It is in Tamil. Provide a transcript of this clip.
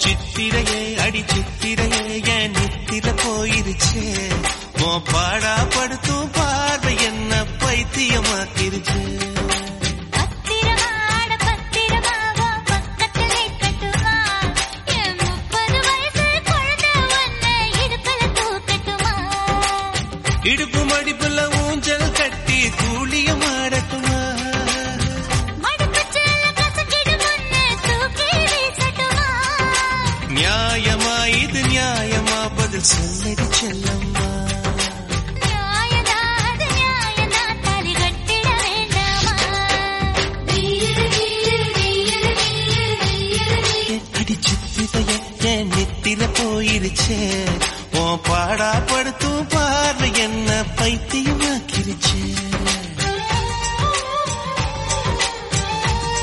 சித்திரையே அடி சித்திரையே என் நித்திர போயிருச்சே ஓ பாடா படுத்தும் பார்வை என்ன பைத்தியமாக்கிருச்சு பத்திரமா ஆட பத்திரமா வா பக்கத்திலே கட்டுமா என் முப்பது வயசு குழந்தை ஒன்ன இடுப்புல தூக்கட்டுமா இடுப்பு மடிப்புல ஊஞ்சல் கட்டி கூலியம் ஆடட்டுமா மடுப்புச்சல கசக்கிடு முன்ன தூக்கி வீசட்டுமா நியாயமா இது நியாயமா பதில் சொல்லடி செல்லம்மா நியாயதா அது நியாயதா தாலி கட்டிட வேண்டாமா அடி சித்திரையே என் நித்திர போயிருச்சே ஓ பாடா படுத்து